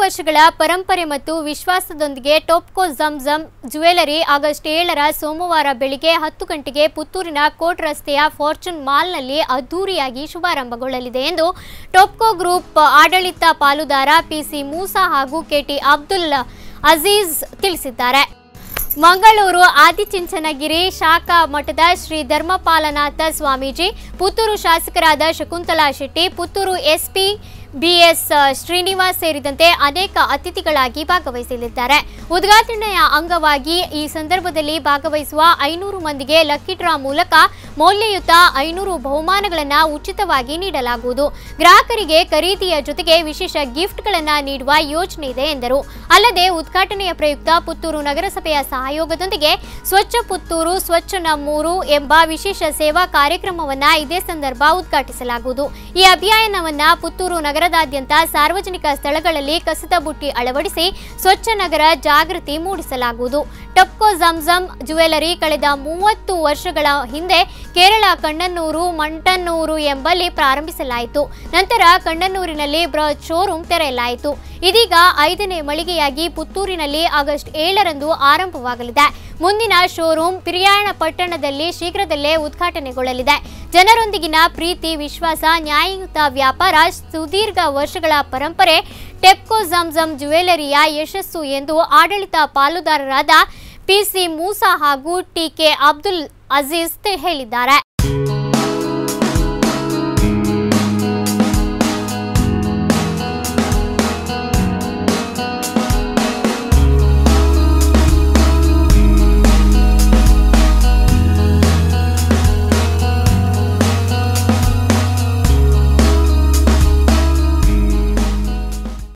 ವರ್ಷಗಳ ಪರಂಪರೆ ಮತ್ತು ವಿಶ್ವಾಸದೊಂದಿಗೆ ಟೋಪ್ಕೋ ಜಮ್ ಜ್ಯುವೆಲರಿ ಆಗಸ್ಟ್ ಏಳರ ಸೋಮವಾರ ಬೆಳಿಗ್ಗೆ ಹತ್ತು ಗಂಟೆಗೆ ಪುತ್ತೂರಿನ ಕೋಟ್ ರಸ್ತೆಯ ಫಾರ್ಚೂನ್ ಮಾಲ್ನಲ್ಲಿ ಅದ್ದೂರಿಯಾಗಿ ಶುಭಾರಂಭಗೊಳ್ಳಲಿದೆ ಎಂದು ಟೋಪ್ಕೋ ಗ್ರೂಪ್ ಆಡಳಿತ ಪಾಲುದಾರ ಪಿಸಿ ಮೂಸಾ ಹಾಗೂ ಕೆಟಿ ಅಬ್ದುಲ್ ಅಜೀಜ್ ತಿಳಿಸಿದ್ದಾರೆ ಮಂಗಳೂರು ಆದಿಚುಂಚನಗಿರಿ ಶಾಖಾ ಮಠದ ಶ್ರೀ ಧರ್ಮಪಾಲನಾಥ ಸ್ವಾಮೀಜಿ ಪುತ್ತೂರು ಶಾಸಕರಾದ ಶಕುಂತಲಾ ಶೆಟ್ಟಿ ಪುತ್ತೂರು ಎಸ್ಪಿ ಬಿಎಸ್ ಶ್ರೀನಿವಾಸ್ ಸೇರಿದಂತೆ ಅನೇಕ ಅತಿಥಿಗಳಾಗಿ ಭಾಗವಹಿಸಲಿದ್ದಾರೆ ಉದ್ಘಾಟನೆಯ ಅಂಗವಾಗಿ ಈ ಸಂದರ್ಭದಲ್ಲಿ ಭಾಗವಹಿಸುವ ಐನೂರು ಮಂದಿಗೆ ಲಕ್ಕಿ ಡ್ರಾ ಮೂಲಕ ಮೌಲ್ಯಯುತ ಐನೂರು ಬಹುಮಾನಗಳನ್ನು ಉಚಿತವಾಗಿ ನೀಡಲಾಗುವುದು ಗ್ರಾಹಕರಿಗೆ ಖರೀದಿಯ ಜೊತೆಗೆ ವಿಶೇಷ ಗಿಫ್ಟ್ಗಳನ್ನು ನೀಡುವ ಯೋಜನೆ ಇದೆ ಎಂದರು ಅಲ್ಲದೆ ಉದ್ಘಾಟನೆಯ ಪ್ರಯುಕ್ತ ಪುತ್ತೂರು ನಗರಸಭೆಯ ಸಹಯೋಗದೊಂದಿಗೆ ಸ್ವಚ್ಛ ಪುತ್ತೂರು ಸ್ವಚ್ಛ ನಮ್ಮೂರು ಎಂಬ ವಿಶೇಷ ಸೇವಾ ಕಾರ್ಯಕ್ರಮವನ್ನ ಇದೇ ಸಂದರ್ಭ ಉದ್ಘಾಟಿಸಲಾಗುವುದು ಈ ಅಭಿಯಾನವನ್ನ ಪುತ್ತೂರು ನಗರದಾದ್ಯಂತ ಸಾರ್ವಜನಿಕ ಸ್ಥಳಗಳಲ್ಲಿ ಕಸದ ಬುಟ್ಟಿ ಅಳವಡಿಸಿ ಸ್ವಚ್ಛ ನಗರ ಜಾಗೃತಿ ಮೂಡಿಸಲಾಗುವುದು ಟಪ್ಕೋ ಜಮ್ಜಮ್ ಜ್ಯುವೆಲರಿ ಕಳೆದ ಮೂವತ್ತು ವರ್ಷಗಳ ಹಿಂದೆ ಕೇರಳ ಕಣ್ಣನ್ನೂರು ಮಂಟನ್ನೂರು ಎಂಬಲ್ಲಿ ಪ್ರಾರಂಭಿಸಲಾಯಿತು ನಂತರ ಕಣ್ಣನ್ನೂರಿನಲ್ಲಿ ಬೃಹತ್ ಶೋರೂಮ್ ತೆರೆಯಲಾಯಿತು ಇದೀಗ ಐದನೇ ಮಳಿಗೆಯಾಗಿ ಪುತ್ತೂರಿನಲ್ಲಿ ಆಗಸ್ಟ್ ಏಳರಂದು ಆರಂಭವಾಗಲಿದೆ ಮುಂದಿನ ಶೋರೂಮ್ ಪಿರಿಯಾಣ ಪಟ್ಟಣದಲ್ಲಿ ಶೀಘ್ರದಲ್ಲೇ ಉದ್ಘಾಟನೆಗೊಳ್ಳಲಿದೆ ಜನರೊಂದಿಗಿನ ಪ್ರೀತಿ ವಿಶ್ವಾಸ ನ್ಯಾಯಯುತ ವ್ಯಾಪಾರ ಸುದೀರ್ಘ ವರ್ಷಗಳ ಪರಂಪರೆ ಟೆಪ್ಕೋ ಜಮ್ಜಮ್ ಜ್ಯುವೆಲರಿಯ ಯಶಸ್ಸು ಎಂದು ಆಡಳಿತ ಪಾಲುದಾರರಾದ ಪಿಸಿ ಮೂಸಾ ಹಾಗೂ ಟಿಕೆ ಅಬ್ದುಲ್ ಅಜೀಜ್ ತಿ- ಹೇಳಿದ್ದಾರೆ